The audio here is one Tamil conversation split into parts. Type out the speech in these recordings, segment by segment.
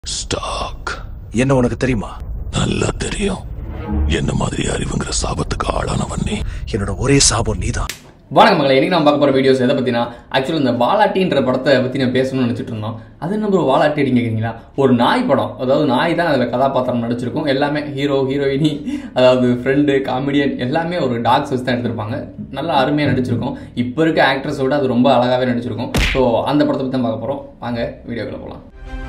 ஸ்டாக் என்ன உனக்கு தெரியுமா நல்லா தெரியும் என்ன மாதிரி அறிவுங்கிற சாபத்துக்கு ஆளானவன் நீ என்னோட ஒரே சாபம் நீதான் வணக்கம் மக்களை இன்னைக்கு நம்ம பார்க்க போகிற வீடியோஸ் எதை பற்றினா ஆக்சுவலி இந்த வாலாட்டின்ற படத்தை பற்றி நான் பேசணும்னு நினச்சிட்டு இருந்தோம் அது என்ன ஒரு வாலாட்டி அப்படின்னு கேட்குறீங்களா ஒரு நாய் படம் அதாவது நாய் தான் அதில் கதாபாத்திரம் நடிச்சிருக்கும் எல்லாமே ஹீரோ ஹீரோயினி அதாவது ஃப்ரெண்டு காமெடியன் எல்லாமே ஒரு டாக்ஸ் வச்சு தான் எடுத்திருப்பாங்க நல்லா அருமையாக நடிச்சிருக்கும் இப்போ இருக்க ஆக்ட்ரஸோட அது ரொம்ப அழகாகவே நடிச்சிருக்கும் ஸோ அந்த படத்தை பற்றி தான் பார்க்க போகிறோம் வாங்க வீடியோக்குள்ள போகலாம்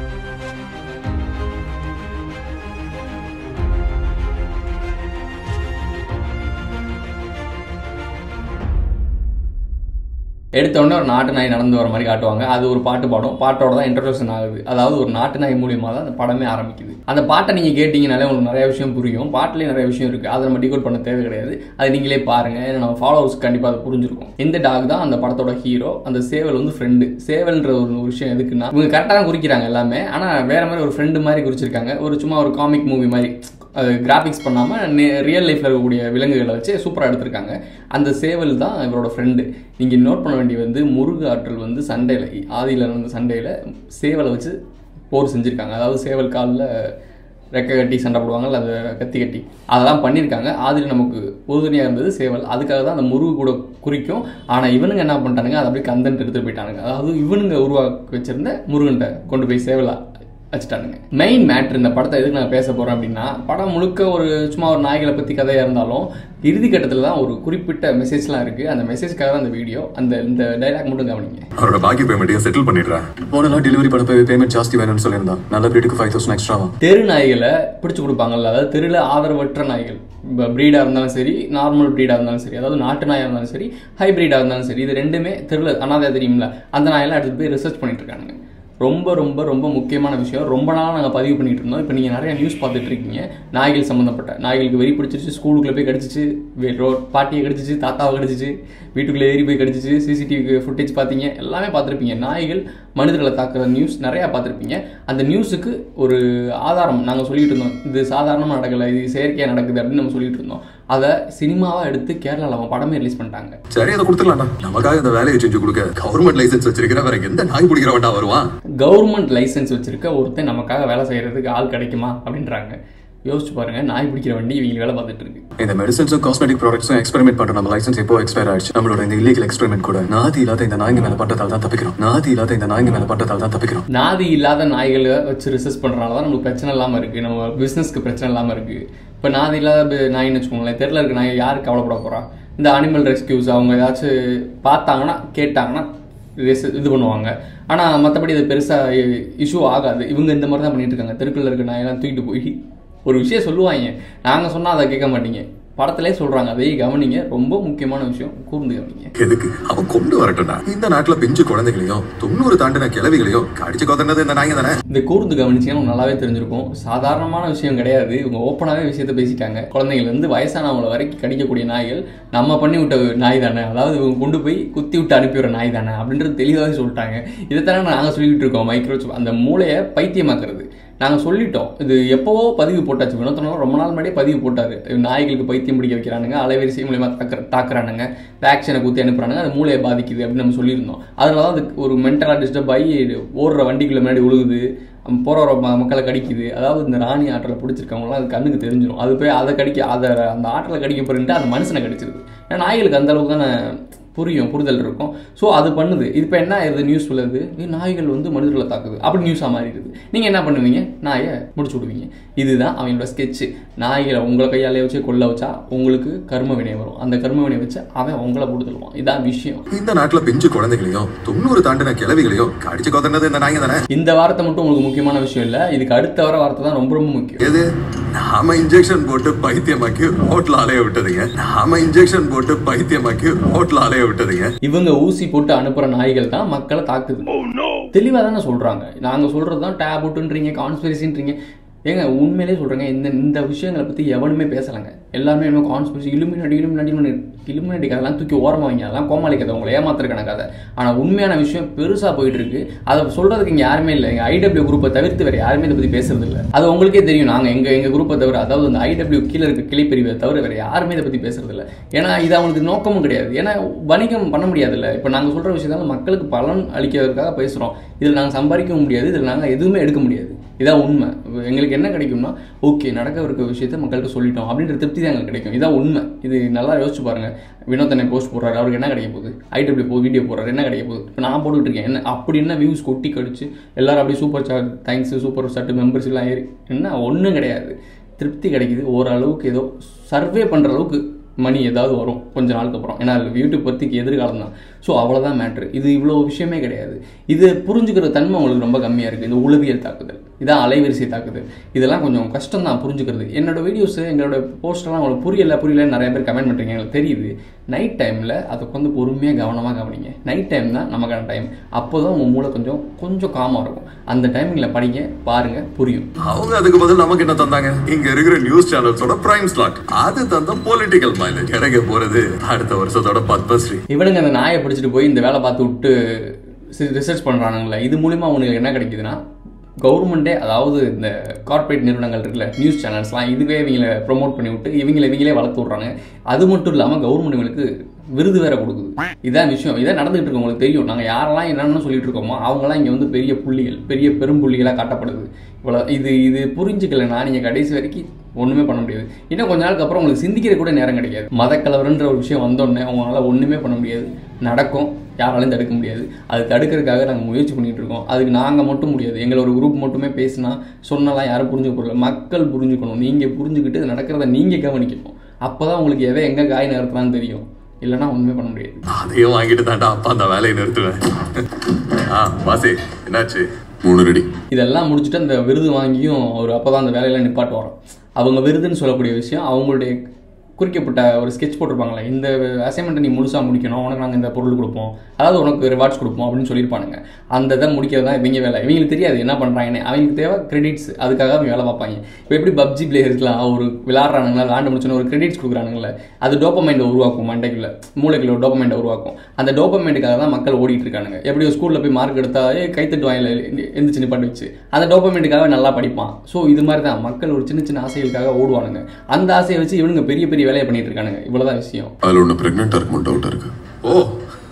எடுத்த உடனே ஒரு நாட்டு நாய் நடந்து வர மாதிரி காட்டுவாங்க அது ஒரு பாட்டு பாடும் பாட்டோட தான் இன்ட்ரடக்ஷன் ஆகுது அதாவது ஒரு நாட்டு நாய் மூலியமாக தான் அந்த படமே ஆரம்பிக்குது அந்த பாட்டை நீங்கள் கேட்டிங்கனாலே உங்களுக்கு நிறைய விஷயம் புரியும் பாட்டிலே நிறைய விஷயம் இருக்குது அதை நம்ம டிகோட் பண்ண தேவை கிடையாது அது நீங்களே பாருங்கள் ஏன்னா நம்ம ஃபாலோவர்ஸ் கண்டிப்பாக அது புரிஞ்சிருக்கும் இந்த டாக் தான் அந்த படத்தோட ஹீரோ அந்த சேவல் வந்து ஃப்ரெண்டு சேவல்ன்ற ஒரு விஷயம் எதுக்குன்னா இவங்க கரெக்டாக தான் குறிக்கிறாங்க எல்லாமே ஆனால் வேற மாதிரி ஒரு ஃப்ரெண்டு மாதிரி குறிச்சிருக்காங்க ஒரு சும்மா ஒரு காமிக் மூவி மாதிரி அது கிராஃபிக்ஸ் பண்ணாமல் ரியல் லைஃப்பில் இருக்கக்கூடிய விலங்குகளை வச்சு சூப்பராக எடுத்திருக்காங்க அந்த சேவல் தான் இவரோட ஃப்ரெண்டு நீங்கள் நோட் பண்ண வேண்டிய வந்து முருகு ஆற்றல் வந்து சண்டையில் ஆதியில் நடந்த சண்டையில் சேவலை வச்சு போர் செஞ்சுருக்காங்க அதாவது சேவல் காலில் ரெக்கை கட்டி சண்டை போடுவாங்கல்ல அது கத்தி கட்டி அதெல்லாம் பண்ணியிருக்காங்க ஆதியில் நமக்கு உறுதுணையாக இருந்தது சேவல் அதுக்காக தான் அந்த முருகு கூட குறிக்கும் ஆனால் இவனுங்க என்ன பண்ணிட்டானுங்க அதை அப்படியே கந்தன்ட்டு எடுத்துகிட்டு போயிட்டானுங்க அதாவது இவனுங்க உருவாக்கி வச்சிருந்த முருகன்ட்ட கொண்டு போய் சேவலா வச்சுட்டானுங்க மெயின் மேட்ரு இந்த படத்தை எதுக்கு நான் பேச போகிறேன் அப்படின்னா படம் முழுக்க ஒரு சும்மா ஒரு நாய்களை பற்றி கதையாக இருந்தாலும் இறுதி கட்டத்தில் தான் ஒரு குறிப்பிட்ட மெசேஜ்லாம் இருக்குது அந்த மெசேஜ்க்காக தான் அந்த வீடியோ அந்த இந்த டைலாக் மட்டும் கவனிங்க அவரோட பாக்கி பேமெண்ட்டையும் செட்டில் பண்ணிடுறேன் போனலாம் டெலிவரி பண்ண போய் பேமெண்ட் ஜாஸ்தி வேணும்னு சொல்லியிருந்தான் நல்ல பிரீடுக்கு ஃபைவ் தௌசண்ட் எக்ஸ்ட்ராவா தெரு நாய்களை பிடிச்சு கொடுப்பாங்கல்ல அதாவது தெருவில் ஆதரவற்ற நாய்கள் இப்போ ப்ரீடாக இருந்தாலும் சரி நார்மல் ப்ரீடாக இருந்தாலும் சரி அதாவது நாட்டு நாயாக இருந்தாலும் சரி ஹைப்ரிடாக இருந்தாலும் சரி இது ரெண்டுமே தெருவில் அனாதை தெரியும்ல அந்த நாயெல்லாம் எடுத்துகிட்டு போய் ரிசர்ச் பண்ணிட்டு இருக்கானுங்க ரொம்ப ரொம்ப ரொம்ப முக்கியமான விஷயம் ரொம்ப நாளாக நாங்கள் பதிவு பண்ணிட்டு இருந்தோம் இப்போ நீங்கள் நிறைய நியூஸ் பார்த்துட்டு இருக்கீங்க நாய்கள் சம்மந்தப்பட்ட நாய்களுக்கு வெறி பிடிச்சிருச்சு ஸ்கூலுக்குள்ளே போய் கடிச்சிச்சு ரோட் பாட்டியை கடிச்சிச்சு தாத்தாவை கடிச்சிச்சு வீட்டுக்குள்ளே ஏறி போய் கடிச்சிச்சு சிசிடிவி ஃபுட்டேஜ் பார்த்தீங்க எல்லாமே பார்த்துருப்பீங்க நாய்கள் மனிதர்களை தாக்குற நியூஸ் நிறையா பார்த்துருப்பீங்க அந்த நியூஸுக்கு ஒரு ஆதாரம் நாங்கள் சொல்லிட்டு இருந்தோம் இது சாதாரணமாக நடக்கலை இது செயற்கையாக நடக்குது அப்படின்னு நம்ம சொல்லிட்டு இருந்தோம் அதை சினிமாவாக எடுத்து கேரளாவில் அவன் படமே ரிலீஸ் பண்ணிட்டாங்க சரி அதை கொடுத்துடலாம்டா நமக்காக இந்த வேலையை செஞ்சு கொடுக்க கவர்மெண்ட் லைசன்ஸ் வச்சிருக்கிற வேற எந்த நாய் பிடிக்கிறவன்டா வருவான் கவர்மெண்ட் லைசன்ஸ் வச்சிருக்க ஒருத்தன் நமக்காக வேலை செய்யறதுக்கு ஆள் கிடைக்குமா அப்படின்றாங்க யோசிச்சு பாருங்க நாய் பிடிக்கிற வண்டி இவங்க வேலை பார்த்துட்டு இருக்கு இந்த மெடிசன்ஸும் காஸ்மெட்டிக் ப்ராடக்ட்ஸும் எக்ஸ்பெரிமெண்ட் பண்ற நம்ம லைசன்ஸ் எப்போ எக்ஸ்பயர் ஆயிடுச்சு நம்மளோட இந்த இல்லீகல் எக்ஸ்பெரிமெண்ட் கூட நாதி இல்லாத இந்த நாய்ங்க மேல பட்டதால் தான் தப்பிக்கிறோம் நாதி இல்லாத இந்த நாய்ங்க மேல பட்டதால் தான் தப்பிக்கிறோம் நாதி இல்லாத நாய்களை வச்சு ரிசர்ச் பண்ணுறனால தான் நமக்கு பிரச்சனை இல்லாமல் இருக்குது நம்ம பிஸ்னஸ்க்கு பிரச்சனை இல்லாமல் இருக்குது இப்போ நாதி இல்லாத பி- நாயின்னு வச்சுக்கோங்களேன் தெருல இருக்க நாய் யாருக்கு கவலைப்பட போகிறா இந்த அனிமல் ரெஸ்கியூஸ் அவங்க ஏதாச்சும் பார்த்தாங்கன்னா கேட்டாங்கன்னா ரிச- இது பண்ணுவாங்க ஆனால் மற்றபடி இது பெருசாக இஷ்யூ ஆகாது இவங்க இந்த மாதிரி தான் பண்ணிட்டு இருக்காங்க தெருக்குள்ள இருக்க நாயெல்லாம் தூக்கிட்டு போய் ஒரு விஷயம் சொல்லுவாங்க நாங்கள் சொன்னால் அதை கேட்க மாட்டீங்க படத்திலே சொல்கிறாங்க அதையே கவனிங்க ரொம்ப முக்கியமான விஷயம் கூர்ந்து கவனிங்க எதுக்கு அவன் கொண்டு வரட்டும்டா இந்த நாட்டுல பிஞ்சு குழந்தைகளையும் தொண்ணூறு தாண்டின கிழவிகளையும் கடிச்சு கொத்தனது இந்த நாய்ங்க தானே இந்த கூர்ந்து கவனிச்சீங்கன்னா உங்களுக்கு நல்லாவே தெரிஞ்சிருக்கும் சாதாரணமான விஷயம் கிடையாது இவங்க ஓப்பனாகவே விஷயத்த பேசிட்டாங்க குழந்தைங்கலேருந்து வயசானவங்கள வரைக்கும் கடிக்கக்கூடிய நாய்கள் நம்ம பண்ணி விட்ட நாய் தானே அதாவது இவங்க கொண்டு போய் குத்தி விட்டு அனுப்பிவிடுற நாய் தானே அப்படின்றது தெளிவாகவே சொல்லிட்டாங்க இதைத்தானே நாங்கள் சொல்லிக்கிட்டு இருக்கோம் மைக்ரோசிப் அந்த மூளையை பைத்தியமாக்குறது நாங்கள் சொல்லிட்டோம் இது எப்போவோ பதிவு போட்டாச்சு வினோத்தனம் ரொம்ப நாள் முன்னாடியே பதிவு போட்டார் நாய்களுக்கு பைத்தியம் பிடிக்க வைக்கிறானுங்க அலைவரிசை மூலியமா தாக்குற தாக்குறானுங்க வேக்சினை குத்தி அனுப்புறானுங்க அது மூளையை பாதிக்குது அப்படின்னு நம்ம சொல்லியிருந்தோம் அதனால தான் அது ஒரு மென்டலாக டிஸ்டர்ப் ஆகி ஓடுற வண்டிக்குள்ள முன்னாடி உழுகுது போகிற வர ம- மக்களை கடிக்குது அதாவது இந்த ராணி ஆற்றலை பிடிச்சிருக்கவங்களாம் அது கண்ணுக்கு தெரிஞ்சிடும் அது போய் அதை கடிக்க அதை அந்த ஆற்றலை கடிக்க போறேன்ட்டு அந்த மனுஷனை கடிச்சிருது ஏன்னா நாய்களுக்கு அந்த அளவுக்கு தானே புரியும் புரிதல் இருக்கும் ஸோ அது பண்ணுது இது இப்போ என்ன ஆயிருது நியூஸ் உள்ளது ஏய், நாய்கள் வந்து மனிதர்களை தாக்குது அப்படி நியூஸாக மாறிடுது நீங்கள் என்ன பண்ணுவீங்க நாயை முடிச்சு விடுவீங்க இதுதான் அவங்களோட ஸ்கெட்சு நாய்களை உங்களை கையாலே வச்சு கொல்ல வச்சா உங்களுக்கு கர்ம வினை வரும் அந்த கர்ம வினை வச்சு அவன் உங்களை போட்டுதலுவான் இதான் விஷயம் இந்த நாட்டுல பிஞ்சு குழந்தைகளையும் தொண்ணூறு தாண்டின கிழவிகளையும் கடிச்சு கொத்தனது இந்த நாய்ங்க தானே இந்த வார்த்தை மட்டும் உங்களுக்கு முக்கியமான விஷயம் இல்லை இதுக்கு அடுத்த வர வார்த்தை தான் ரொம்ப ரொம்ப முக்கியம் எது நாம இன்ஜெக்ஷன் போட்டு பைத்தியமாக்கி ரோட்ல அலைய விட்டதுங்க நாம இன்ஜெக்ஷன் போட்டு பைத்தியமாக்கி ரோட்ல அலைய விட்டதுங்க இவங்க ஊசி போட்டு அனுப்புற நாய்கள் தான் மக்களை தாக்குது தெளிவாக தானே சொல்றாங்க நாங்க சொல்றது தான் டேபுட்டுன்றீங்க கான்ஸ்பிரசின்றீங்க ஏங்க உண்மையிலே சொல்றேங்க இந்த இந்த விஷயங்களை பத்தி எவனுமே பேசலைங்க எல்லாருமே என்ன கான்ஸ்பிரசி இலுமினாடி இலுமினாடி இலுமினாடி கதைலாம் தூக்கி ஓரமாக வைங்க அதெல்லாம் கோமாளி கதை உங்களை ஏமாத்துறக்கான கதை ஆனால் உண்மையான விஷயம் பெருசா போயிட்டு இருக்கு அதை சொல்றதுக்கு இங்க யாருமே இல்லை எங்க ஐடபிள்யூ குரூப்பை தவிர்த்து வேற யாருமே இதை பத்தி பேசுறது இல்லை அது உங்களுக்கே தெரியும் நாங்க எங்க எங்க குரூப்பை தவிர அதாவது அந்த ஐடபிள்யூ கீழே இருக்க கிளை பிரிவை தவிர வேற யாருமே இதை பத்தி பேசுறது இல்லை ஏன்னா இது அவங்களுக்கு நோக்கமும் கிடையாது ஏன்னா வணிகம் பண்ண முடியாதுல்ல இப்போ நாங்க சொல்ற விஷயத்தால மக்களுக்கு பலன் அளிக்கிறதுக்காக பேசுறோம் இதில் நாங்க சம்பாதிக்கவும் முடியாது இதில் நாங்க எதுவுமே எடுக்க முடியாது இதான் உண்மை எங்களுக்கு என்ன கிடைக்கும்னா ஓகே நடக்க இருக்க விஷயத்த மக்கள்கிட்ட சொல்லிட்டோம் அப்படின்ற திருப்தி தான் எங்களுக்கு கிடைக்கும் இதான் உண்மை இது நல்லா யோசிச்சு பாருங்க வினோத் அண்ணன் போஸ்ட் போடுறாரு அவருக்கு என்ன கிடைக்க போகுது ஐடபிள்யூ போ வீடியோ போடுறாரு என்ன கிடைக்க போகுது இப்போ நான் போட்டுட்டு இருக்கேன் என்ன அப்படி என்ன வியூஸ் கொட்டி கடிச்சு எல்லாரும் அப்படியே super chat thanks super chat members எல்லாம் ஏறி என்ன ஒன்றும் கிடையாது திருப்தி கிடைக்குது ஓரளவுக்கு ஏதோ சர்வே பண்ணுற அளவுக்கு மணி ஏதாவது வரும் கொஞ்ச நாளுக்கு அப்புறம் ஏன்னா யூடியூப் பற்றிக்கு எதிர்காலம் தான் ஸோ அவ்வளோதான் மேட்ரு இது இவ்வளோ விஷயமே கிடையாது இது புரிஞ்சுக்கிற தன்மை உங்களுக்கு ரொம்ப கம்மியாக இருக்குது இந்த உளவியல் தாக்குதல் இதான் அலைவரிசை தாக்குதல் இதெல்லாம் கொஞ்சம் கஷ்டம் தான் புரிஞ்சுக்கிறது என்னோட வீடியோஸ் எங்களோட போஸ்டெல்லாம் உங்களுக்கு புரியல புரியல நிறைய பேர் கமெண்ட் பண்ணுறீங்க எங்களுக்கு தெரியுது நைட் டைமில் அதை கொஞ்சம் பொறுமையாக கவனமாக கவனிங்க நைட் டைம் தான் நமக்கான டைம் அப்போ தான் உங்கள் மூளை கொஞ்சம் கொஞ்சம் காமாக இருக்கும் அந்த டைமிங்கில் படிங்க பாருங்கள் புரியும் அவங்க அதுக்கு பதில் நமக்கு என்ன தந்தாங்க இங்க இருக்கிற நியூஸ் சேனல்ஸோட பிரைம் ஸ்லாட் அது தந்த பொலிட்டிக்கல் மைலேஜ் கிடைக்க போறது அடுத்த வருஷத்தோட பத்மஸ்ரீ இவனுங்க அந்த நாயை பிடிச்சிட்டு போய் இந்த வேலை பார்த்து விட்டு ரிசர்ச் பண்ணுறானுங்களே இது மூலிமா அவனுக்கு என்ன கிடைக்குதுன்னா கவர்மெண்ட்டே அதாவது இந்த கார்ப்பரேட் நிறுவனங்கள் இருக்குல்ல நியூஸ் சேனல்ஸ்லாம் இதுவே இவங்களை ப்ரோமோட் பண்ணி விட்டு இவங்களை இவங்களே வளர்த்து விட்றாங்க அது மட்டும் இல்லாமல் கவர்மெண்ட் இவங்களுக்கு விருது வேற கொடுக்குது இதான் விஷயம் இதான் நடந்துகிட்டு இருக்கு உங்களுக்கு தெரியும் நாங்கள் யாரெல்லாம் என்னென்னு சொல்லிட்டு இருக்கோமோ அவங்களாம் இங்கே வந்து பெரிய புள்ளிகள் பெரிய பெரும் புள்ளிகளாக காட்டப்படுது இவ்வளோ இது இது புரிஞ்சுக்கலைன்னா நீங்கள் கடைசி வரைக்கும் ஒன்றுமே பண்ண முடியாது இன்னும் கொஞ்ச நாளுக்கு அப்புறம் உங்களுக்கு சிந்திக்கிற கூட நேரம் கிடைக்காது மதக்கலவரன்ற ஒரு விஷயம் வந்தோடனே உங்களால் ஒன்றுமே பண்ண முடியாது நடக்கும் யாராலையும் தடுக்க முடியாது அது தடுக்கிறதுக்காக நாங்கள் முயற்சி பண்ணிட்டு இருக்கோம் அதுக்கு நாங்கள் மட்டும் முடியாது எங்களை ஒரு குரூப் மட்டுமே பேசினா சொன்னலாம் யாரும் புரிஞ்சுக்க போகல மக்கள் புரிஞ்சுக்கணும் நீங்கள் புரிஞ்சுக்கிட்டு இது நடக்கிறத நீங்கள் கவனிக்கணும் அப்போ தான் உங்களுக்கு எதை எங்கே காய் நகர்த்தலான்னு தெரியும் இல்லைன்னா ஒன்றுமே பண்ண முடியாது அதையும் வாங்கிட்டு தாண்டா அப்பா அந்த வேலையை நிறுத்துவேன் ஆ வாசி என்னாச்சு மூணு ரெடி இதெல்லாம் முடிச்சுட்டு அந்த விருது வாங்கியும் அவர் அப்போ தான் அந்த வேலையில நிப்பாட்டு வரோம் அவங்க விருதுன்னு சொல்லக்கூடிய விஷயம் அவங்களுடைய குறிக்கப்பட்ட ஒரு ஸ்கெட்ச் போட்டிருப்பாங்களே இந்த அசைன்மெண்ட்டை நீ முழுசாக முடிக்கணும் உனக்கு நாங்கள் இந்த பொருள் கொடுப்போம் அதாவது உனக்கு ரிவார்ட்ஸ் கொடுப்போம் அப்படின்னு சொல்லியிருப்பானுங்க அந்த இதை முடிக்கிறது தான் இவங்க வேலை இவங்களுக்கு தெரியாது என்ன பண்ணுறாங்கன்னு அவங்களுக்கு தேவை கிரெடிட்ஸ் அதுக்காக அவங்க வேலை பார்ப்பாங்க இப்போ எப்படி பப்ஜி பிளேயர்ஸ்லாம் ஒரு விளாட்றானுங்களா விளாண்டு முடிச்சோன்னு ஒரு கிரெடிட்ஸ் கொடுக்குறானுங்களே அது டோப்பமைண்டை உருவாக்கும் மண்டைக்குள்ள மூளைக்குள்ள ஒரு டோப்பமைண்டை உருவாக்கும் அந்த டோப்பமைண்டுக்காக தான் மக்கள் ஓடிட்டு இருக்கானுங்க எப்படி ஸ்கூலில் போய் மார்க் எடுத்தா ஏ கைத்தட்டு வாயில எந்திரிச்சு நிப்பாட்டு வச்சு அந்த டோப்பமைண்டுக்காக நல்லா படிப்பான் ஸோ இது மாதிரி தான் மக்கள் ஒரு சின்ன சின்ன ஆசைகளுக்காக ஓடுவானுங்க அந்த ஆசையை வச்சு இவனுங்க பெரிய பெரிய வேலையை பண்ணிட்டு இருக்கானுங்க இவ்வளவுதான் விஷயம் அதுல ஒண்ணு பிரெக்னெண்டா இருக்குமோ டவுட் இருக்கு ஓ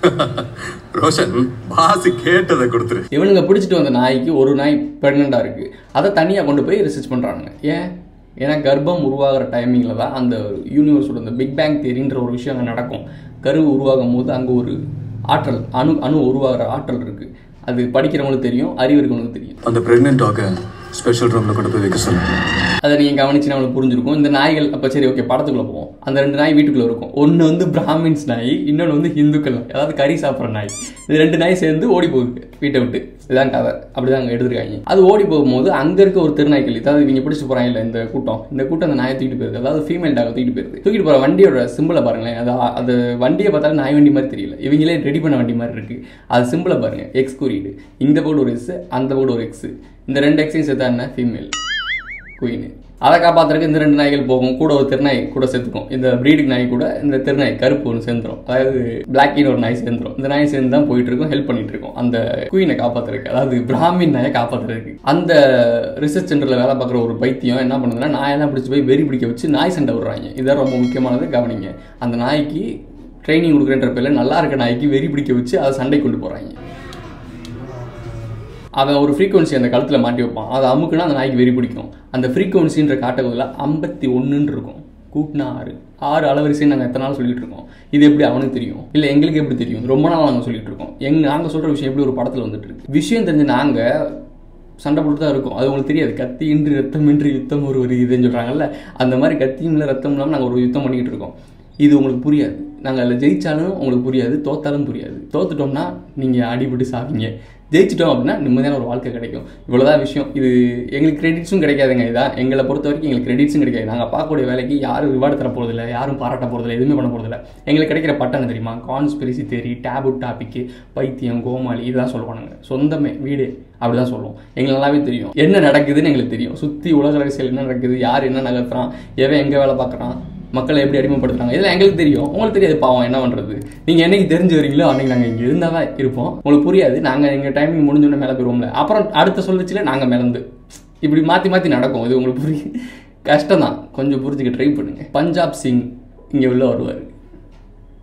ரோஷன் பாஸ் கேட்டதை கொடுத்துரு இவனுங்க பிடிச்சிட்டு வந்த நாய்க்கு ஒரு நாய் ப்ரெக்னெண்ட்டாக இருக்குது அதை தனியாக கொண்டு போய் ரிசர்ச் பண்ணுறானுங்க ஏன் ஏன்னா கர்ப்பம் உருவாகிற டைமிங்கில் தான் அந்த யூனிவர்ஸோட அந்த பிக் பேங் தேரின்ற ஒரு விஷயம் அங்கே நடக்கும் கரு உருவாகும் போது அங்கே ஒரு ஆற்றல் அணு அணு உருவாகிற ஆற்றல் இருக்குது அது படிக்கிறவங்களுக்கு தெரியும் அறிவு இருக்கவங்களுக்கு தெரியும் அந்த பிரெக்னென்ட் டாக ஸ்பெஷல் ரூம்ல கொண்டு போய் வைக்க சொல்லுங்க அதை நீங்கள் கவனிச்சுன்னா அவங்களுக்கு புரிஞ்சிருக்கும் இந்த நாய்கள் அப்போ சரி ஓகே படத்துக்குள்ளே போவோம் அந்த ரெண்டு நாய் வீட்டுக்குள்ளே இருக்கும் ஒன்று வந்து பிராமின்ஸ் நாய் இன்னொன்று வந்து ஹிந்துக்கள் நாய் அதாவது கறி சாப்பிட்ற நாய் இது ரெண்டு நாய் சேர்ந்து ஓடி போகுது வீட்டை விட்டு இதுதான் கதை அப்படி தான் அங்கே எடுத்துருக்காங்க அது ஓடி போகும்போது அங்கே இருக்க ஒரு திருநாய்கள் அதாவது இவங்க பிடிச்சி போகிறாங்க இல்லை இந்த கூட்டம் இந்த கூட்டம் அந்த நாயை தூக்கிட்டு போயிருது அதாவது ஃபீமேல் டாக தூக்கிட்டு போயிருது தூக்கிட்டு போகிற வண்டியோட சிம்பிளை பாருங்களேன் அது அது வண்டியை பார்த்தாலும் நாய் வண்டி மாதிரி தெரியல இவங்களே ரெடி பண்ண வண்டி மாதிரி இருக்குது அது சிம்பிளை பாருங்க எக்ஸ் குறியீடு இந்த போர்டு ஒரு எக்ஸ் அந்த போர்டு ஒரு எக்ஸ் இந்த ரெண்டு எக்ஸையும் சேர்த்தா என்ன ஃபீமேல் குயின் அதை காப்பாத்துறதுக்கு இந்த ரெண்டு நாய்கள் போகும் கூட ஒரு திருநாய் கூட சேர்த்துக்கும் இந்த ப்ரீடிங் நாய் கூட இந்த திருநாய் கருப்பு ஒன்று சேர்ந்துரும் அதாவது பிளாக்கின்னு ஒரு நாய் சேர்ந்துரும் இந்த நாய் சேர்ந்து தான் போயிட்டு இருக்கும் ஹெல்ப் பண்ணிட்டு இருக்கும் அந்த குயினை காப்பாத்துறதுக்கு அதாவது பிராமின் நாயை காப்பாத்துறதுக்கு அந்த ரிசர்ச் சென்டரில் வேலை பார்க்குற ஒரு பைத்தியம் என்ன பண்ணுதுன்னா நாயெல்லாம் பிடிச்சி போய் வெறி பிடிக்க வச்சு நாய் சண்டை விடுறாங்க இதான் ரொம்ப முக்கியமானது கவனிங்க அந்த நாய்க்கு ட்ரைனிங் கொடுக்குறன்ற பேரில் நல்லா இருக்க நாய்க்கு வெறி பிடிக்க வச்சு அதை சண்டை கொண்டு போகிறாங்க அவன் ஒரு ஃப்ரீக்வன்சி அந்த கழுத்தில் மாட்டி வைப்பான் அதை அமுக்குனா அந்த நாய்க்கு வெறி பிடிக்கும் அந்த ஃப்ரீக்வன்சின்ற காட்டகுதில் ஐம்பத்தி ஒன்றுன்னு இருக்கும் கூட்டினா ஆறு ஆறு அளவரிசைன்னு நாங்கள் எத்தனை நாள் சொல்லிட்டு இருக்கோம் இது எப்படி அவனுக்கு தெரியும் இல்லை எங்களுக்கு எப்படி தெரியும் ரொம்ப நாள் நாங்கள் சொல்லிட்டு இருக்கோம் எங்க நாங்கள் சொல்கிற விஷயம் எப்படி ஒரு படத்தில் வந்துட்டு இருக்கு விஷயம் தெரிஞ்சு நாங்கள் சண்டை போட்டு தான் இருக்கும் அது உங்களுக்கு தெரியாது கத்தி இன்றி ரத்தம் இன்றி யுத்தம் ஒரு ஒரு இதுன்னு சொல்கிறாங்கல்ல அந்த மாதிரி கத்தியும் இல்லை ரத்தம் இல்லாமல் நாங்கள் ஒரு யுத்தம் பண்ணிக்கிட்டு இருக்கோம் இது உங்களுக்கு புரியாது நாங்கள் அதில் ஜெயிச்சாலும் உங்களுக்கு புரியாது தோத்தாலும் புரியாது தோத்துட்டோம்னா நீங்கள் அடிபட்டு சாவீங்க ஜெயிச்சிட்டோம் அப்படின்னா நிம்மதியான ஒரு வாழ்க்கை கிடைக்கும் இவ்வளோதான் விஷயம் இது எங்களுக்கு கிரெடிட்ஸும் கிடைக்காதுங்க இதான் எங்களை பொறுத்த வரைக்கும் எங்களுக்கு கிரெடிட்ஸும் கிடைக்காது நாங்கள் பார்க்கக்கூடிய வேலைக்கு யாரும் ரிவார்டு தர போகிறதில்ல யாரும் பாராட்ட போகிறதில்ல எதுவுமே பண்ண போகிறதில்ல எங்களுக்கு கிடைக்கிற பட்டம் என்ன தெரியுமா கான்ஸ்பிரசி தேரி டேபு டாபிக்கு பைத்தியம் கோமாளி இதெல்லாம் சொல்லுவானுங்க சொந்தமே வீடு அப்படிதான் சொல்லுவோம் எங்களுக்கு நல்லாவே தெரியும் என்ன நடக்குதுன்னு எங்களுக்கு தெரியும் சுற்றி உலக அரசியல் என்ன நடக்குது யார் என்ன நகர்த்துறான் எவன் எங்கே வேலை பார்க்குறான் மக்களை எப்படி அடிமைப்படுத்துறாங்க இதெல்லாம் எங்களுக்கு தெரியும் உங்களுக்கு தெரியாது பாவம் என்ன பண்ணுறது நீங்கள் என்னைக்கு தெரிஞ்சு வரீங்களோ அன்னைக்கு நாங்கள் இங்கே இருந்தால் தான் இருப்போம் உங்களுக்கு புரியாது நாங்கள் எங்கள் டைமிங் முடிஞ்சோடனே மேலே போயிடுவோம்ல அப்புறம் அடுத்த சொல்லிச்சுல நாங்கள் மிளந்து இப்படி மாற்றி மாற்றி நடக்கும் இது உங்களுக்கு புரியும் கஷ்டம் தான் கொஞ்சம் புரிஞ்சுக்க ட்ரை பண்ணுங்க பஞ்சாப் சிங் இங்கே உள்ள வருவார்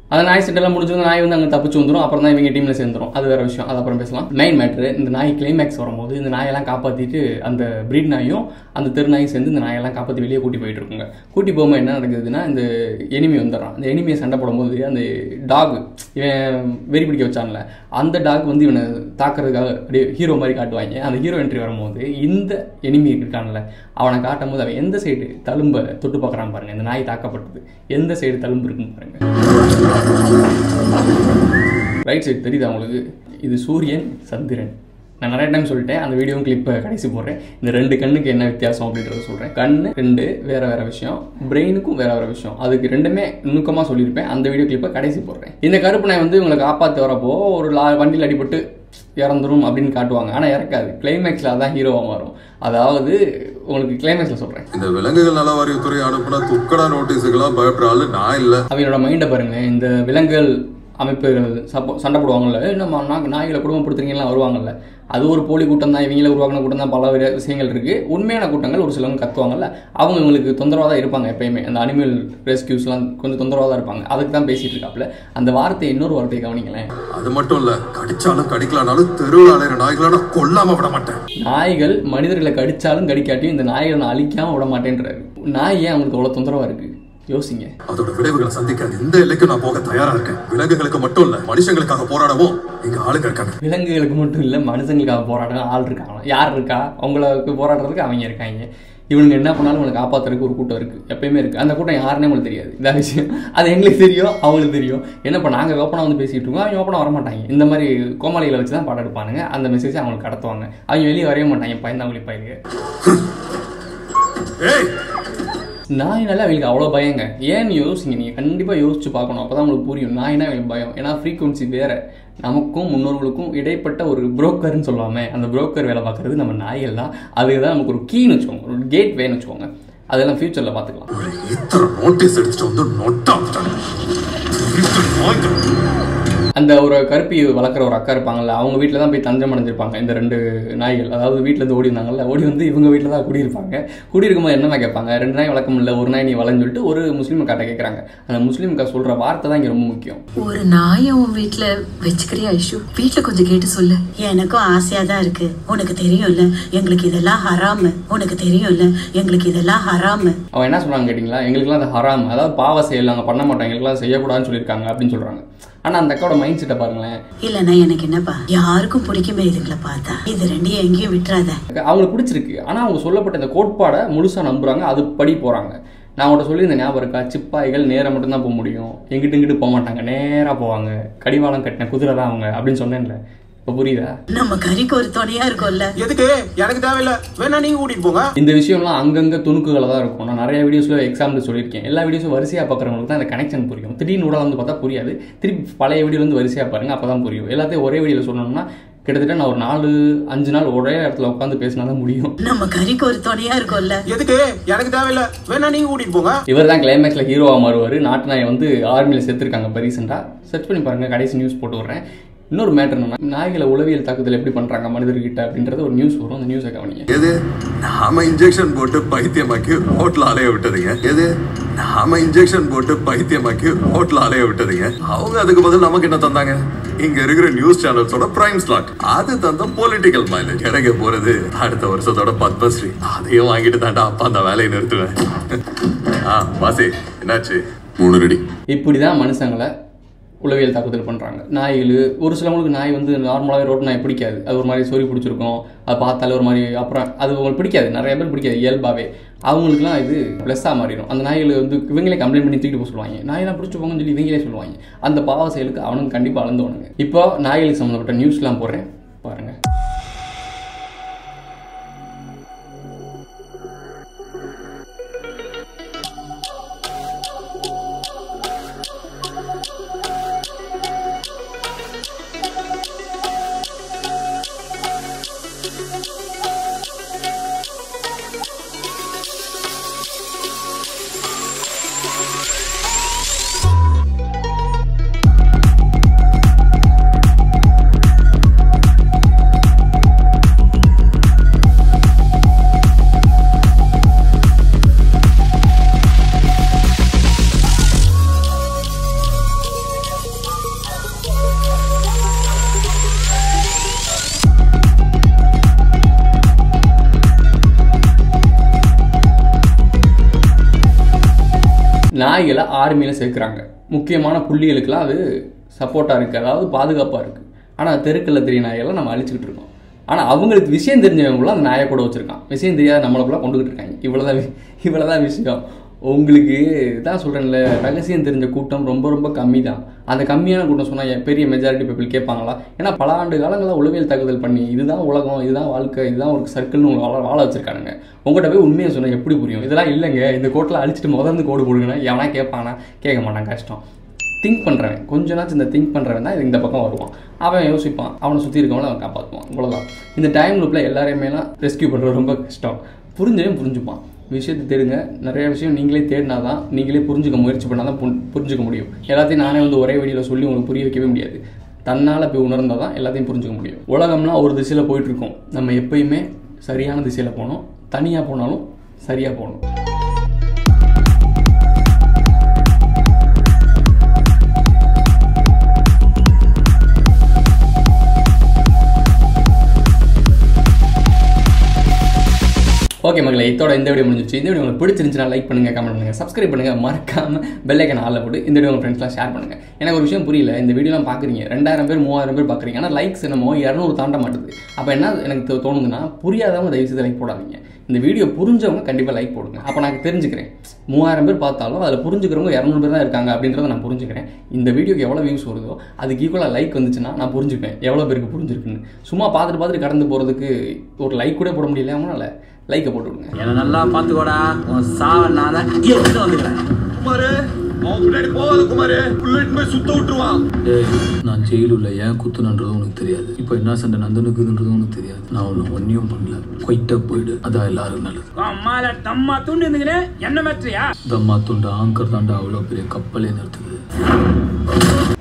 அந்த நாய் செட்டெல்லாம் முடிஞ்சு வந்து நாய் வந்து அங்கே தப்பிச்சு வந்துடும் அப்புறம் தான் இவங்க டீமில் சேர்ந்துரும் அது வேற விஷயம் அது அப்புறம் பேசலாம் மெயின் மேட்ரு இந்த நாய் கிளைமேக்ஸ் வரும்போது இந்த நாயெல்லாம் காப்பாற்றிட்டு அந்த பிரீட் நாயும் அந்த தெரு நாயும் சேர்ந்து இந்த நாயெல்லாம் காப்பாற்றி வெளியே கூட்டி போயிட்டு இருக்குங்க கூட்டி போகும்போது என்ன நடக்குதுன்னா இந்த எனிமி வந்துடுறான் அந்த எனிமியை சண்டை போடும்போது அந்த டாக் இவன் வெறி பிடிக்க வச்சான்ல அந்த டாக் வந்து இவனை தாக்குறதுக்காக அப்படியே ஹீரோ மாதிரி காட்டுவாங்க அந்த ஹீரோ என்ட்ரி வரும்போது இந்த எனிமி இருக்கான்ல அவனை காட்டும் போது அவன் எந்த சைடு தழும்ப தொட்டு பார்க்குறான் பாருங்க இந்த நாய் தாக்கப்பட்டது எந்த சைடு தழும்பு இருக்குன்னு பாருங்க ரைட் சைடு தெரியுதா உங்களுக்கு இது சூரியன் சந்திரன் நான் நிறைய டைம் சொல்லிட்டேன் அந்த வீடியோ கிளிப்பை கடைசி போடுறேன் இந்த ரெண்டு கண்ணுக்கு என்ன வித்தியாசம் அப்படின்றத சொல்கிறேன் கண்ணு ரெண்டு வேற வேற விஷயம் பிரெயினுக்கும் வேற வேற விஷயம் அதுக்கு ரெண்டுமே நுணுக்கமாக சொல்லியிருப்பேன் அந்த வீடியோ கிளிப்பை கடைசி போடுறேன் இந்த கருப்பு நாய் வந்து இவங்களை காப்பாற்ற வரப்போ ஒரு லா வண்டியில் அடிபட்டு இறந்துரும் அப்படின்னு காட்டுவாங்க ஆனால் இறக்காது கிளைமேக்ஸில் அதான் ஹீரோவாக மாறும் அதாவது உங்களுக்கு கிளைமேக்ஸில் சொல்கிறேன் இந்த விலங்குகள் நல வாரியத்துறை அனுப்புன துக்கடா நோட்டீஸுக்கெல்லாம் பயப்படுற ஆளு நான் இல்ல அவங்களோட மைண்டை பாருங்க இந்த விலங்குகள் அமைப்புகள் சப்போ சண்டை போடுவாங்கல்ல "ஏய், நம்ம நாங்கள் நாய்களை குடும்பப்படுத்துறீங்கலாம் வருவாங்கல்ல அது ஒரு போலி கூட்டம் தான் இவங்கள உருவாக்கின கூட்டம் தான் பல வித விஷயங்கள் இருக்கு உண்மையான கூட்டங்கள் ஒரு சிலவங்க கத்துவாங்கல்ல அவங்க இவங்களுக்கு தொந்தரவாக தான் இருப்பாங்க எப்பயுமே அந்த அனிமல் ரெஸ்கியூஸ்லாம் கொஞ்சம் தொந்தரவாக தான் இருப்பாங்க அதுக்கு தான் பேசிட்டு இருக்காப்புல அந்த வார்த்தை இன்னொரு வார்த்தையை கவனிங்களேன் அது மட்டும் இல்ல கடிச்சாலும் கடிக்கலானாலும் தெருவில் அலையிற நாய்களை நான் கொல்லாம விட மாட்டேன் நாய்கள் மனிதர்களை கடிச்சாலும் கடிக்காட்டியும் இந்த நாய்களை நான் அழிக்காம விட மாட்டேன்றாரு நாய் ஏன் அவங்களுக்கு அவ்வளோ தொந்தரவா இருக்கு யோசிங்க அதோட விளைவுகளை சந்திக்க எந்த எல்லைக்கும் நான் போக தயாரா இருக்கேன் விலங்குகளுக்கு மட்டும் இல்ல மனுஷங்களுக்காக போராடவும் இங்க ஆளுங்க இருக்காங்க விலங்குகளுக்கு மட்டும் இல்லை மனுஷங்களுக்காக போராட ஆள் இருக்காங்க யார் இருக்கா அவங்களுக்கு போராடுறதுக்கு அவங்க இருக்காங்க இவனுங்க என்ன பண்ணாலும் உங்களை காப்பாத்துறதுக்கு ஒரு கூட்டம் இருக்குது எப்பயுமே இருக்குது அந்த கூட்டம் யாருன்னே உங்களுக்கு தெரியாது இதான் விஷயம் அது எங்களுக்கு தெரியும் அவங்களுக்கு தெரியும் என்னப்பா நாங்கள் ஓப்பனாக வந்து பேசிகிட்டு இருக்கோம் அவங்க ஓப்பனாக வர மாட்டாங்க இந்த மாதிரி கோமாளிகளை வச்சு தான் பாடம் எடுப்பானுங்க அந்த மெசேஜை அவங்களுக்கு கடத்துவாங்க அவங்க வெளியே வரைய மாட்டாங்க பயந்தாங்குழி பயிலுங்க ஏய் நாயினால அவங்களுக்கு அவ்வளோ பயங்க ஏன்னு யோசிங்க நீங்கள் கண்டிப்பாக யோசிச்சு பார்க்கணும் அப்போ தான் உங்களுக்கு புரியும் நாயினா அவங்களுக்கு பயம் ஏன்னா ஃப்ரீக்குவன்சி வேற நமக்கும் முன்னோர்களுக்கும் இடைப்பட்ட ஒரு புரோக்கர்னு சொல்லுவாமே அந்த புரோக்கர் வேலை பார்க்குறது நம்ம நாய்கள் தான் அதுக்கு தான் நமக்கு ஒரு கீன்னு வச்சுக்கோங்க ஒரு கேட் வேன்னு வச்சுக்கோங்க அதெல்லாம் ஃபியூச்சரில் பார்த்துக்கலாம் ஒரு இத்தனை நோட்டீஸ் எடுத்துட்டு வந்து நொட்டா விட்டாங்க. திருட்டு நாய்கள். அந்த ஒரு கருப்பி வளர்க்குற ஒரு அக்கா இருப்பாங்கல்ல அவங்க வீட்டில் தான் போய் தஞ்சம் அடைஞ்சிருப்பாங்க இந்த ரெண்டு நாய்கள் அதாவது வீட்டில் இருந்து ஓடி இருந்தாங்கல்ல ஓடி வந்து இவங்க வீட்டில் தான் குடியிருப்பாங்க குடியிருக்கும்போது என்னமா கேட்பாங்க ரெண்டு நாய் வளர்க்க முடியல ஒரு நாய் நீ வளன்னு சொல்லிட்டு ஒரு முஸ்லீம் அக்காட்ட கேட்குறாங்க அந்த முஸ்லீம் அக்கா சொல்கிற வார்த்தை தான் இங்கே ரொம்ப முக்கியம் ஒரு நாயை உன் வீட்ல வச்சுக்கிறியா ஐஷு வீட்ல கொஞ்சம் கேட்டு சொல்லு எனக்கும் ஆசையா தான் இருக்கு உனக்கு தெரியும்ல எங்களுக்கு இதெல்லாம் ஹராமு உனக்கு தெரியும்ல எங்களுக்கு இதெல்லாம் ஹராமு அவன் என்ன சொல்றாங்க கேட்டிங்களா எங்களுக்குலாம் அது ஹராம் அதாவது பாவ செயல் நாங்கள் பண்ண மாட்டோம் எங்களுக்குலாம் செய்யக்கூடாதுன்னு சொல்லியிருக்காங்க அப்படின்னு சொல்கிறாங்க ஆனால் அந்த அக்காவோட மைண்ட் செட்டை பாருங்களேன் இல்லைன்னா எனக்கு என்னப்பா யாருக்கும் பிடிக்குமே இதுங்களை பார்த்தா இது ரெண்டையும் எங்கேயும் விட்டுறாத அவங்களுக்கு பிடிச்சிருக்கு ஆனால் அவங்க சொல்லப்பட்ட இந்த கோட்பாடை முழுசாக நம்புறாங்க அது படி போகிறாங்க நான் அவங்கள்ட்ட சொல்லியிருந்த ஞாபகம் இருக்கா சிப்பாய்கள் நேராக மட்டும்தான் போக முடியும் எங்கிட்டு இங்கிட்டு போக மாட்டாங்க நேராக போவாங்க கடிவாளம் கட்டின குதிரை தான் அவங்க அப்படின்னு சொன்னேன்ல இப்போ புரியுதா நம்ம கறிக்கு ஒரு துணையா இருக்கும்ல எதுக்கு எனக்கு தேவையில்ல வேணா நீங்க கூட்டிட்டு போங்க இந்த விஷயம்லாம் அங்கங்கே துணுக்குகளை தான் இருக்கும் நான் நிறைய வீடியோஸில் எக்ஸாம்பிள் சொல்லியிருக்கேன் எல்லா வீடியோஸும் வரிசையாக பார்க்குறவங்களுக்கு தான் அந்த கனெக்ஷன் புரியும் திடீர்னு உடல் வந்து பார்த்தா புரியாது திருப்பி பழைய வீடியோ வந்து வரிசையாக பாருங்க அப்போ தான் புரியும் எல்லாத்தையும் ஒரே வீடியோவில் சொன்னோம்னா கிட்டத்தட்ட நான் ஒரு நாலு அஞ்சு நாள் ஒரே இடத்துல உட்காந்து பேசினா தான் முடியும் நம்ம கறிக்கு ஒரு துணையா இருக்கும்ல எதுக்கு எனக்கு தேவையில்ல வேணா நீங்க கூட்டிட்டு போங்க இவர் தான் கிளைமேக்ஸில் ஹீரோவாக மாறுவார் நாட்டு நாயை வந்து ஆர்மியில் சேர்த்துருக்காங்க இப்போ ரீசெண்டாக சர்ச் பண்ணி பாருங்கள் கடைசி நியூஸ் போட்டு விட்றேன் இன்னொரு மேட்டர் என்னன்னா நாய்களை உளவியல் தாக்குதல் எப்படி பண்ணுறாங்க மனிதர்கிட்ட அப்படின்றது ஒரு நியூஸ் வரும் அந்த நியூஸை கவனிங்க எது நாம இன்ஜெக்ஷன் போட்டு பைத்தியமாக்கி ரோட்ல அலைய விட்டதுங்க எது நாம இன்ஜெக்ஷன் போட்டு பைத்தியமாக்கி ரோட்ல அலைய விட்டதுங்க அவங்க அதுக்கு பதில் நமக்கு என்ன தந்தாங்க இங்க இருக்கிற நியூஸ் சேனல்ஸோட பிரைம் ஸ்லாட் அது தந்த பொலிட்டிக்கல் மைலேஜ் கிடைக்க போறது அடுத்த வருஷத்தோட பத்மஸ்ரீ அதையும் வாங்கிட்டு தாண்டா அப்பா அந்த வேலையை நிறுத்துவேன் ஆ வாசி என்னாச்சு மூணு ரெடி இப்படி தான் மனுஷங்களை உளவியல் தாக்குதல் பண்ணுறாங்க நாய்கள் ஒரு சிலவங்களுக்கு நாய் வந்து நார்மலாகவே ரோட்டு நாய் பிடிக்காது அது ஒரு மாதிரி சொறி பிடிச்சிருக்கும் அதை பார்த்தாலே ஒரு மாதிரி அப்புறம் அது உங்களுக்கு பிடிக்காது நிறைய பேர் பிடிக்காது இயல்பாகவே அவங்களுக்குலாம் இது ப்ளஸ்ஸாக மாறிடும் அந்த நாய்கள் வந்து இவங்களே கம்ப்ளைண்ட் பண்ணி தூக்கிட்டு போக சொல்லுவாங்க நாயெல்லாம் பிடிச்சி போங்கன்னு சொல்லி இவங்களே சொல்லுவாங்க அந்த பாவ செயலுக்கு அவனுக்கு கண்டிப்பாக அளந்தவனுங்க இப்போ நாய்களுக்கு சம்மந்தப்பட்ட நியூஸ்லாம் போடுறேன் பாருங்கள் நாய்களை ஆர்மியில் சேர்க்குறாங்க முக்கியமான புள்ளிகளுக்கெல்லாம் அது சப்போர்ட்டாக இருக்குது அதாவது பாதுகாப்பாக இருக்குது ஆனால் தெருக்கல்ல தெரிய நாய்களை நம்ம அழிச்சிக்கிட்டு இருக்கோம் ஆனால் அவங்களுக்கு விஷயம் தெரிஞ்சவங்களும் அந்த நாயை கூட வச்சுருக்கான் விஷயம் தெரியாத நம்மளுக்குள்ள கொண்டுகிட்டு இருக்காங்க இவ்வளோதான் இவ்வளோதான் விஷயம் உங்களுக்கு தான் சொல்கிறேன்ல ரகசியம் தெரிஞ்ச கூட்டம் ரொம்ப ரொம்ப கம்மி தான் அந்த கம்மியான கூட்டம் சொன்னால் பெரிய மெஜாரிட்டி பீப்புள் கேட்பாங்களா ஏன்னா பல ஆண்டு காலங்களாக உளவியல் தாக்குதல் பண்ணி இதுதான் உலகம் இதுதான் வாழ்க்கை இதுதான் ஒரு சர்க்கிள்னு உங்களை வாழ வாழ வச்சிருக்கானுங்க உங்கள்கிட்ட போய் உண்மையை சொன்னால் எப்படி புரியும் இதெல்லாம் இல்லைங்க இந்த கோட்டில் அழிச்சிட்டு முதல்ல கோடு போடுங்கன்னா எவனா கேட்பானா கேட்க மாட்டான் கஷ்டம் திங்க் பண்ணுறவன் கொஞ்ச நாச்சும் இந்த திங்க் பண்ணுறவன் தான் இந்த பக்கம் வருவான் அவன் யோசிப்பான் அவனை சுற்றி இருக்கவங்கள அவன் காப்பாற்றுவான் இவ்வளோதான் இந்த டைம் லூப்பில் எல்லாரையுமேலாம் ரெஸ்கியூ பண்ணுறது ரொம்ப கஷ்டம் புரிஞ்சவன் புரிஞ்சுப்பான் விஷயத்தை தேடுங்க நிறைய விஷயம் நீங்களே தேடினா தான் நீங்களே புரிஞ்சுக்க முயற்சி பண்ணால் தான் புரி- புரிஞ்சுக்க முடியும் எல்லாத்தையும் நானே வந்து ஒரே வீடியோவில் சொல்லி உங்களுக்கு புரிய வைக்கவே முடியாது தன்னால் போய் உணர்ந்தால் தான் எல்லாத்தையும் புரிஞ்சுக்க முடியும் உலகம்லாம் ஒரு திசையில் போயிட்டு இருக்கோம் நம்ம எப்பயுமே சரியான திசையில் போகணும் தனியாக போனாலும் சரியாக போகணும் ஓகே மகளே இதோட இந்த வீடியோ முடிஞ்சிச்சு இந்த வீடியோ உங்களுக்கு பிடிச்சிருந்துச்சுன்னா லைக் பண்ணுங்க கமெண்ட் பண்ணுங்க சப்ஸ்கிரைப் பண்ணுங்க மறக்காம பெல்லைக்கன் ஆளில் போட்டு இந்த வீடியோ உங்கள் ஃப்ரெண்ட்ஸ்லாம் ஷேர் பண்ணுங்க எனக்கு ஒரு விஷயம் புரியல இந்த வீடியோலாம் பார்க்குறீங்க ரெண்டாயிரம் பேர் மூவாயிரம் பேர் பார்க்குறீங்க ஆனால் லைக்ஸ் என்னமோ இரநூறு தாண்ட மாட்டுது அப்போ என்ன எனக்கு தோ- தோணுதுன்னா புரியாதவங்க தயவு செய்து லைக் போடாதீங்க இந்த வீடியோ புரிஞ்சவங்க கண்டிப்பாக லைக் போடுங்க அப்போ நான் தெரிஞ்சுக்கிறேன் மூவாயிரம் பேர் பார்த்தாலும் அதில் புரிஞ்சுக்கிறவங்க இரநூறு பேர் தான் இருக்காங்க அப்படின்றத நான் புரிஞ்சுக்கிறேன் இந்த வீடியோக்கு எவ்வளோ வியூஸ் வருதோ அதுக்கு ஈக்குவலாக லைக் வந்துச்சுன்னா நான் புரிஞ்சுப்பேன் எவ்வளோ பேருக்கு புரிஞ்சிருக்குன்னு சும்மா பார்த்துட்டு பார்த்துட்டு கடந்து போகிறதுக்கு ஒரு லைக் கூட போட முடியல அவனால லைக்கை போட்டு விடுங்க என்ன நல்லா பாத்துக்கோடா உன் சாவ நான் தான் எடுத்து வந்துக்கிறேன் குமாரு அவன் பின்னாடி போகாத குமாரு புல்லட் போய் சுத்த விட்டுருவான் டேய் நான் ஜெயிலுள்ள ஏன் குத்துனன்றதும் உனக்கு தெரியாது இப்போ என்ன சண்டை நந்தனுக்குதுன்றதும் உனக்கு தெரியாது நான் ஒன்று ஒன்றையும் பண்ணல கொயிட்டா போயிடு அதான் எல்லாரும் நல்லது அம்மால தம்மா துண்டு இருந்துக்கிறேன் என்ன மாற்றியா தம்மா துண்டு ஆங்கர் தாண்டா அவ்வளோ பெரிய கப்பலே நிறுத்துது